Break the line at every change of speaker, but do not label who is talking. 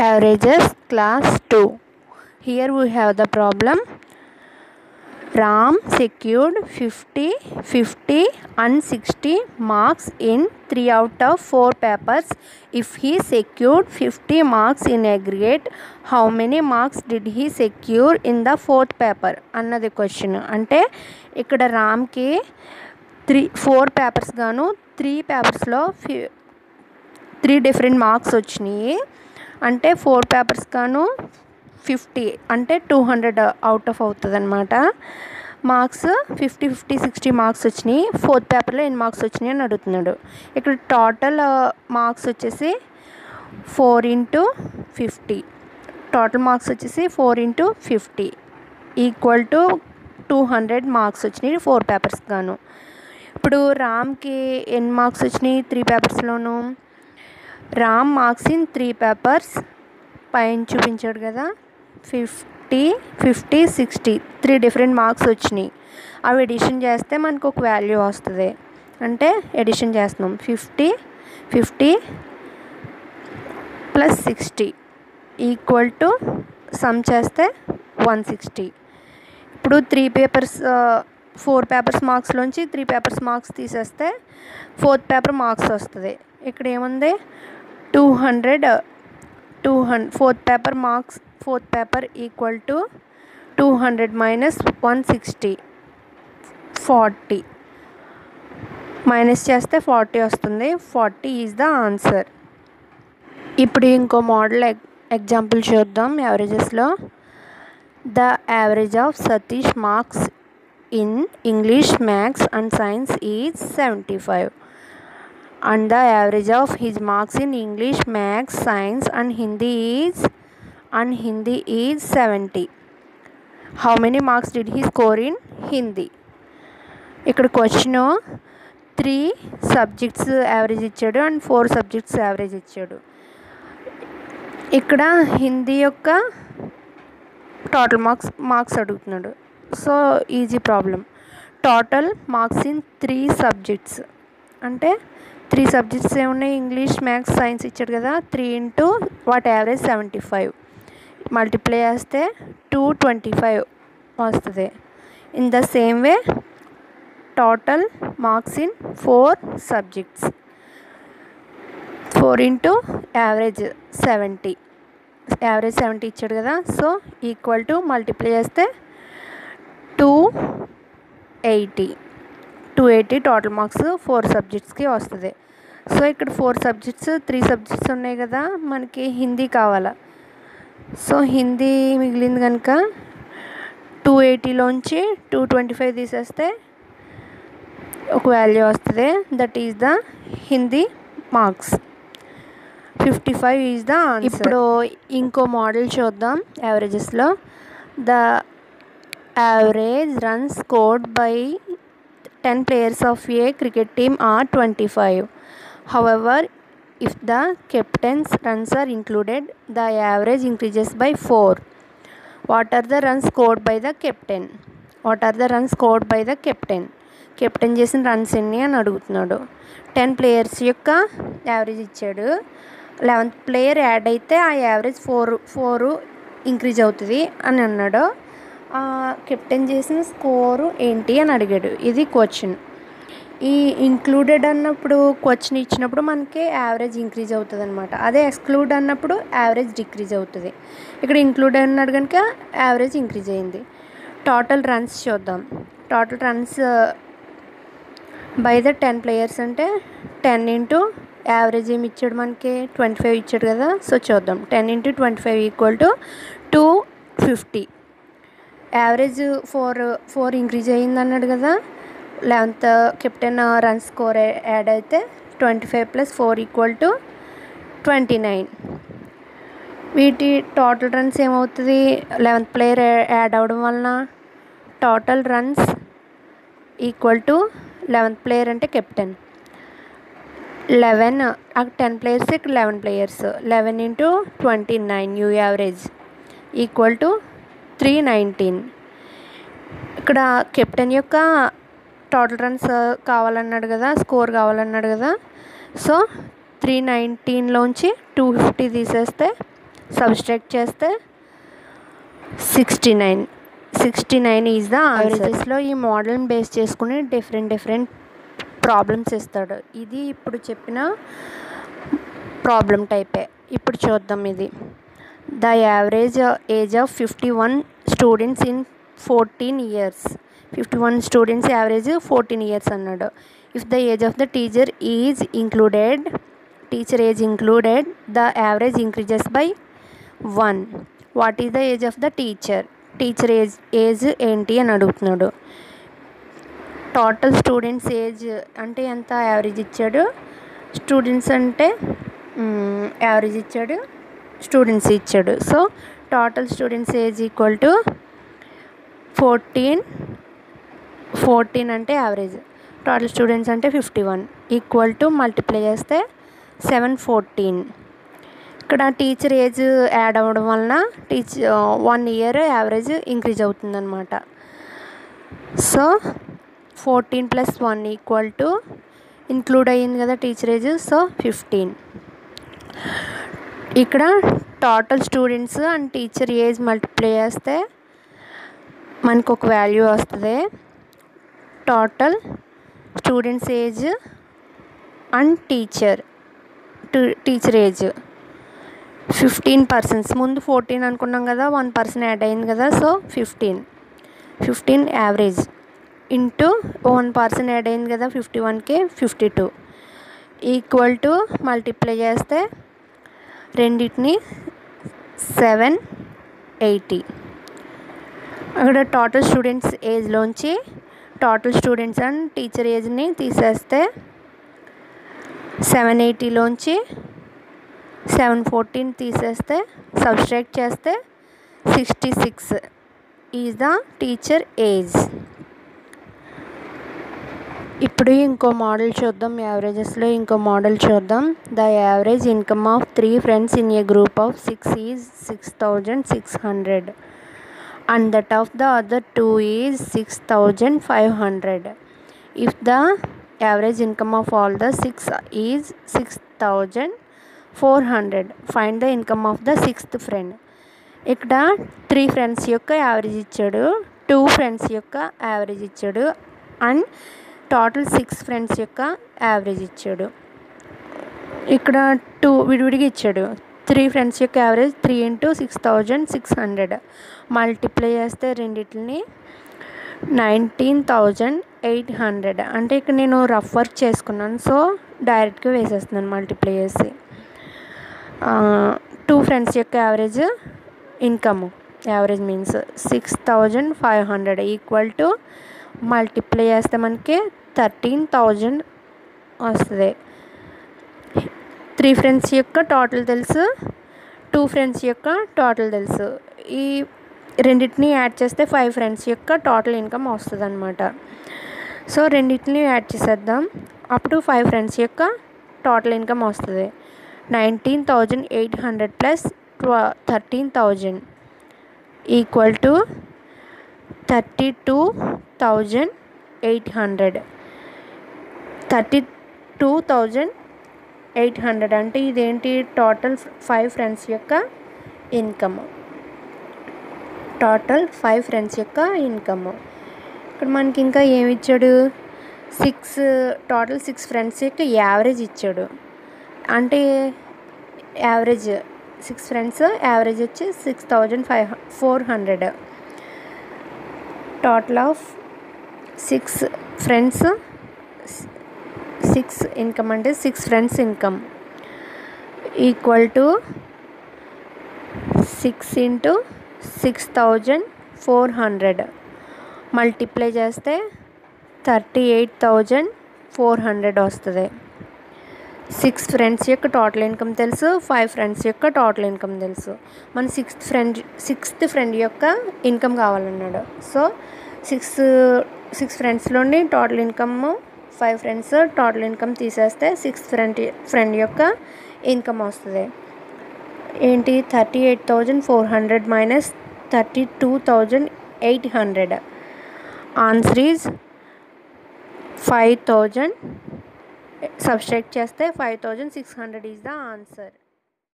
averages class 2 here we have the problem ram secured 50 50 and 60 marks in 3 out of 4 papers if he secured 50 marks in aggregate how many marks did he secure in the fourth paper అన్నది question అంటే ఇక్కడ రామ్కి three four papers గాను three పేపర్స్లో ఫి three different marks వచ్చినాయి అంటే four papers గాను ఫిఫ్టీ అంటే టూ హండ్రెడ్ అవుట్ ఆఫ్ అవుతుంది అనమాట marks fifty fifty sixty marks వచ్చినాయి ఫోర్త్ పేపర్లో ఎన్ని మార్క్స్ వచ్చినాయి అని అడుగుతున్నాడు ఇక్కడ టోటల్ మార్క్స్ వచ్చేసి four into fifty total marks వచ్చేసి four into fifty equal to two hundred marks వచ్చినాయి ఫోర్ పేపర్స్ గాను ఇప్పుడు రామ్కి ఎన్ని మార్క్స్ వచ్చినాయి త్రీ పేపర్స్లోనూ Ram marks in three papers పైన చూపించాడు కదా fifty fifty sixty three different marks వచ్చినాయి అవి ఎడిషన్ చేస్తే మనకు ఒక వాల్యూ వస్తుంది అంటే ఎడిషన్ చేస్తున్నాం fifty fifty plus sixty equal to sum చేస్తే వన్ సిక్స్టీ ఇప్పుడు త్రీ పేపర్స్ ఫోర్ పేపర్స్ మార్క్స్లోంచి త్రీ పేపర్స్ మార్క్స్ తీసేస్తే ఫోర్త్ పేపర్ మార్క్స్ వస్తుంది ఇక్కడ ఏముంది టూ హండ్రెడ్ టూ హండ్ fourth paper marks fourth paper equal to two hundred minus one sixty forty minus చేస్తే forty వస్తుంది ఫార్టీ ఈజ్ ద ఆన్సర్ ఇప్పుడు ఇంకో మోడల్ ఎగ్జాంపుల్ చూద్దాం యావరేజెస్లో the average of Satish marks in English maths and science is seventy five and the average of his marks in English, Maths, Science and Hindi is and Hindi is 70. How many marks did he score in Hindi? ఇక్కడ question three subjects average ఇచ్చాడు and four subjects average ఇచ్చాడు ఇక్కడ హిందీ యొక్క total marks marks అడుగుతున్నాడు so easy problem total marks in three subjects అంటే three subjects ఏమున్నాయి English maths science ఇచ్చాడు కదా three into what average seventy five multiply చేస్తే టూ ట్వంటీ ఫైవ్ వస్తుంది in the same way total marks in four subjects four into average seventy average seventy ఇచ్చాడు కదా so equal to multiply చేస్తే two eighty two eighty total marks four సబ్జెక్ట్స్కి వస్తుంది so ఇక్కడ four subjects three subjects ఉన్నాయి కదా మనకి హిందీ కావాలా సో హిందీ మిగిలింది కనుక టూ ఎయిటీలోంచి టూ ట్వంటీ ఫైవ్ తీసేస్తే ఒక వాల్యూ వస్తుంది that is the Hindi marks fifty five is the ఇప్పుడు ఇంకో మోడల్ చూద్దాం యావరేజెస్లో the average run scored by 10 players of a cricket team are 25. However, if the captain's runs are included, the average increases by 4. What are the runs scored by the captain? What are the runs scored by the captain? Captain చేసిన runs ఎన్ని అని అడుగుతున్నాడు ten players యొక్క average ఇచ్చాడు eleventh player add అయితే ఆ average four four increase అవుతుంది అని అన్నాడు కెప్టెన్ చేసిన స్కోరు ఏంటి అని అడిగాడు ఇది క్వశ్చన్ ఈ ఇంక్లూడెడ్ అన్నప్పుడు క్వశ్చన్ ఇచ్చినప్పుడు మనకి యావరేజ్ ఇంక్రీజ్ అవుతుంది అనమాట అదే ఎక్స్క్లూడ్ అన్నప్పుడు యావరేజ్ డిక్రీజ్ అవుతుంది ఇక్కడ ఇంక్లూడ్ అన్నాడు కనుక యావరేజ్ ఇంక్రీజ్ అయింది టోటల్ రన్స్ చూద్దాం total runs by the ten players అంటే టెన్ ఇంటూ యావరేజ్ ఏమి ఇచ్చాడు మనకి ట్వంటీ ఫైవ్ ఇచ్చాడు కదా సో చూద్దాం ten into twenty five equal to two fifty average four four increase అయ్యింది అన్నాడు కదా eleventh captain run score add అయితే twenty five plus four equal to twenty nine వీటి టోటల్ రన్స్ ఏమవుతుంది లెవెన్త్ ప్లేయర్ యాడ్ అవ్వడం వలన total runs equal to eleventh player అంటే captain eleven అక్కడ టెన్ ప్లేయర్స్ ఇక్కడ eleven players eleven into twenty nine you average equal to three nineteen ఇక్కడ captain యొక్క total runs కావాలన్నాడు కదా స్కోర్ కావాలన్నాడు కదా సో త్రీ నైన్టీన్లోంచి టూ ఫిఫ్టీ తీసేస్తే సబ్స్ట్రాక్ట్ చేస్తే sixty nine sixty nine is the ఆవరేజెస్లో ఈ మోడల్ని బేస్ చేసుకుని డిఫరెంట్ డిఫరెంట్ ప్రాబ్లమ్స్ ఇస్తాడు ఇది ఇప్పుడు చెప్పిన ప్రాబ్లం టైపే ఇప్పుడు చూద్దాం ఇది the average age of fifty one students in fourteen years fifty one students average fourteen years అన్నాడు if the age of the teacher is included teacher age included the average increases by one what is the age of the teacher teacher age age ఏంటి అని అడుగుతున్నాడు total students age అంటే ఎంత average ఇచ్చాడు students అంటే average ఇచ్చాడు students ఇచ్చాడు so total students age equal to fourteen fourteen అంటే యావరేజ్ టోటల్ స్టూడెంట్స్ అంటే fifty one equal to multiply చేస్తే సెవెన్ ఫోర్టీన్ ఇక్కడ టీచర్ ఏజ్ యాడ్ అవ్వడం వలన teacher one year average increase అవుతుందన్నమాట so fourteen plus one equal to include అయ్యింది కదా teacher age so fifteen ఇక్కడ total students and teacher age multiply చేస్తే మనకు ఒక వాల్యూ వస్తుంది total students age and teacher teacher age fifteen persons ముందు fourteen అనుకున్నాం కదా వన్ పర్సన్ యాడ్ అయింది కదా so fifteen fifteen average into one person add అయింది కదా ఫిఫ్టీ వన్కి fifty two equal to multiply చేస్తే రెండింటిని సెవెన్ ఎయిటీ అక్కడ టోటల్ స్టూడెంట్స్ ఏజ్లోంచి టోటల్ స్టూడెంట్స్ అండ్ టీచర్ ఏజ్ని తీసేస్తే సెవెన్ ఎయిటీలోంచి సెవెన్ ఫోర్టీన్ తీసేస్తే సబ్స్ట్రాక్ట్ చేస్తే sixty six is the teacher age ఇప్పుడు ఇంకో మోడల్ చూద్దాం యావరేజెస్లో ఇంకో మోడల్ చూద్దాం the average income of three friends in A group of six is six thousand six hundred and that of the other two is six thousand five hundred if the average income of all the six is six thousand four hundred find the income of the sixth friend ఇక్కడ three friends యొక్క average ఇచ్చాడు two friends యొక్క average ఇచ్చాడు and total six friends యొక్క average ఇచ్చాడు ఇక్కడ two విడివిడిగా ఇచ్చాడు త్రీ ఫ్రెండ్స్ యొక్క average three into six thousand six hundred multiply చేస్తే రెండింటిని నైన్టీన్ థౌజండ్ ఎయిట్ హండ్రెడ్ అంటే ఇక్కడ నేను రఫ్ వర్క్ చేసుకున్నాను సో డైరెక్ట్గా వేసేస్తున్నాను మల్టిప్లై చేసి టూ ఫ్రెండ్స్ యొక్క average income average means six thousand five hundred equal to multiply చేస్తే మనకి థర్టీన్ థౌజండ్ వస్తుంది త్రీ ఫ్రెండ్స్ యొక్క టోటల్ తెలుసు టూ ఫ్రెండ్స్ యొక్క టోటల్ తెలుసు ఈ రెండింటిని యాడ్ చేస్తే ఫైవ్ ఫ్రెండ్స్ యొక్క టోటల్ ఇన్కమ్ వస్తుంది అనమాట సో రెండింటిని యాడ్ చేసేద్దాం అప్పుడు ఫైవ్ ఫ్రెండ్స్ యొక్క టోటల్ ఇన్కమ్ వస్తుంది nineteen thousand eight hundred plus ట్వ thirteen thousand equal to thirty two thousand eight hundred thirty two thousand eight hundred అంటే ఇదేంటి టోటల్ ఫైవ్ ఫ్రెండ్స్ యొక్క ఇన్కమ్ టోటల్ ఫైవ్ ఫ్రెండ్స్ యొక్క income ఇక్కడ మనకి ఇంకా ఏమి ఇచ్చాడు సిక్స్ టోటల్ సిక్స్ ఫ్రెండ్స్ యొక్క యావరేజ్ ఇచ్చాడు అంటే యావరేజ్ సిక్స్ ఫ్రెండ్స్ యావరేజ్ వచ్చి six thousand five four hundred total of six friends six income అంటే six friends income equal to six into six thousand four hundred multiply చేస్తే thirty eight thousand four hundred వస్తుంది six friends యొక్క total income తెలుసు five friends యొక్క total income తెలుసు మన sixth friend sixth friend యొక్క income కావాలన్నాడు సో సిక్స్ సిక్స్ ఫ్రెండ్స్లోని total income five friends total income తీసేస్తే సిక్స్త్ ఫ్రెండ్ ఫ్రెండ్ యొక్క ఇన్కమ్ వస్తుంది ఏంటి thirty eight thousand four hundred minus thirty two thousand eight hundred answer is five thousand subtract చేస్తే five thousand six hundred is the answer